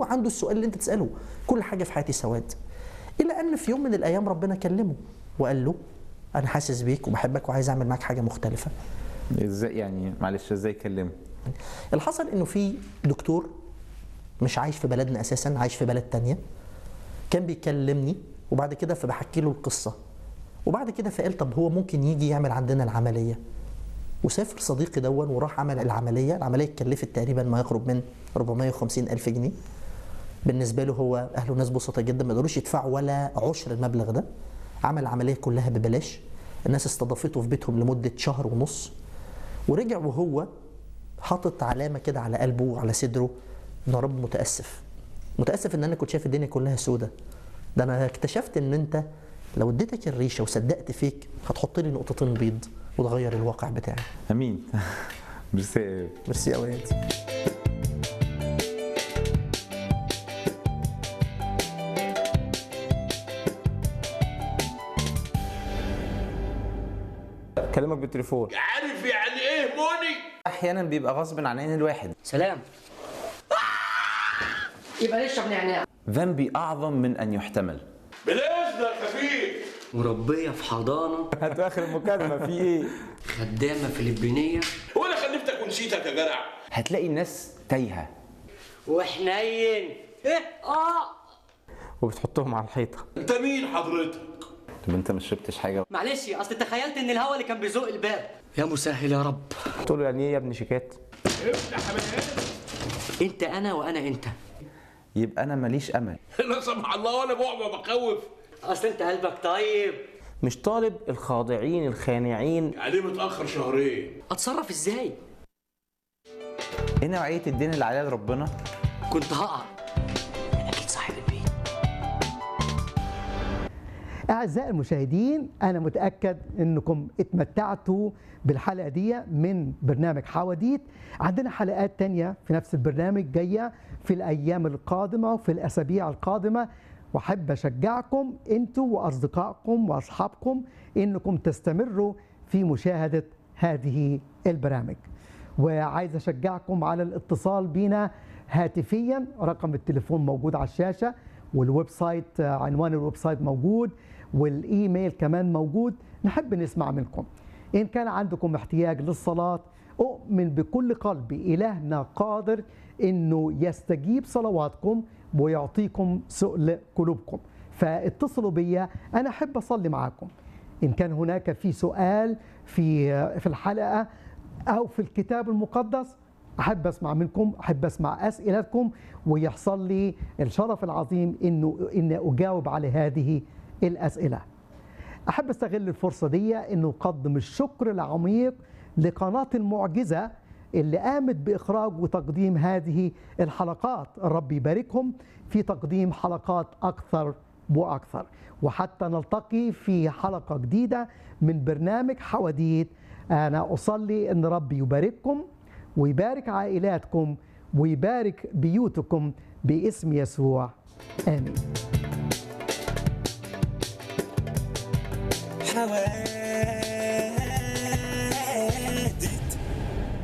عنده السؤال اللي انت تساله كل حاجه في حياتي سواد الى ان في يوم من الايام ربنا كلمه وقال له انا حاسس بيك وبحبك وعايز اعمل معاك حاجه مختلفه ازاي يعني معلش ازاي كلمه اللي حصل انه في دكتور مش عايش في بلدنا اساسا عايش في بلد تانية كان بيكلمني وبعد كده فبحكي له القصه وبعد كده فقال طب هو ممكن يجي يعمل عندنا العمليه وسافر صديقي دون وراح عمل العمليه العمليه اتكلفت تقريبا ما يقرب من 450 الف جنيه بالنسبه له هو اهله ناس بسطاء جدا ما يقدروش يدفعوا ولا عشر المبلغ ده عمل العمليه كلها ببلاش الناس استضافته في بيتهم لمده شهر ونص ورجع وهو حاطط علامه كده على قلبه وعلى صدره ان يا رب متاسف متاسف ان انا كنت شايف الدنيا كلها سودة ده انا اكتشفت ان انت لو اديتك الريشه وصدقت فيك هتحط لي نقطتين بيض وتغير الواقع بتاعي امين ميرسي ميرسي قوي كلمك بالتليفون عارف يعني ايه موني احيانا بيبقى غصب عن عين الواحد سلام يبقى نشرب نعناع ذنبي اعظم من ان يحتمل بالاذن يا خفيف مربية في حضانة هات اخر المكالمه في ايه خدامة فلبينية هو انا خلفتك ونسيتك يا جدع هتلاقي الناس تايهه وحنين ايه اه وبتحطهم على الحيطه انت مين حضرتك طب انت ما شربتش حاجه معلش اصل تخيلت ان الهوا اللي كان بيزق الباب يا مسهل يا رب قلت له يعني ايه يا ابن شيكات افتح يا انت انا وانا انت يبقى انا ماليش امل لا سمح الله ولا بعبع بخوف اصل انت قلبك طيب مش طالب الخاضعين الخانعين يعني متاخر شهرين اتصرف ازاي ايه نوعيه الدين اللي عليها لربنا كنت هقع اكيد صاحب البيت أعزائي المشاهدين أنا متأكد أنكم اتمتعتوا بالحلقة دي من برنامج حواديت عندنا حلقات تانية في نفس البرنامج جاية في الأيام القادمة وفي الأسابيع القادمة وأحب أشجعكم أنتوا وأصدقائكم وأصحابكم أنكم تستمروا في مشاهدة هذه البرامج وعايز أشجعكم على الاتصال بنا هاتفيا رقم التليفون موجود على الشاشة والويب سايت آه، عنوان الويب سايت موجود والايميل كمان موجود نحب نسمع منكم ان كان عندكم احتياج للصلاه اؤمن بكل قلبي الهنا قادر انه يستجيب صلواتكم ويعطيكم سؤل قلوبكم فاتصلوا بيا انا احب اصلي معاكم ان كان هناك في سؤال في في الحلقه او في الكتاب المقدس احب اسمع منكم احب اسمع اسئلتكم ويحصل لي الشرف العظيم انه ان اجاوب على هذه الاسئله احب استغل الفرصه دي انه اقدم الشكر العميق لقناه المعجزه اللي قامت باخراج وتقديم هذه الحلقات الرب يباركهم في تقديم حلقات اكثر واكثر وحتى نلتقي في حلقه جديده من برنامج حواديت انا اصلي ان ربي يبارككم ويبارك عائلاتكم ويبارك بيوتكم باسم يسوع امين حواديت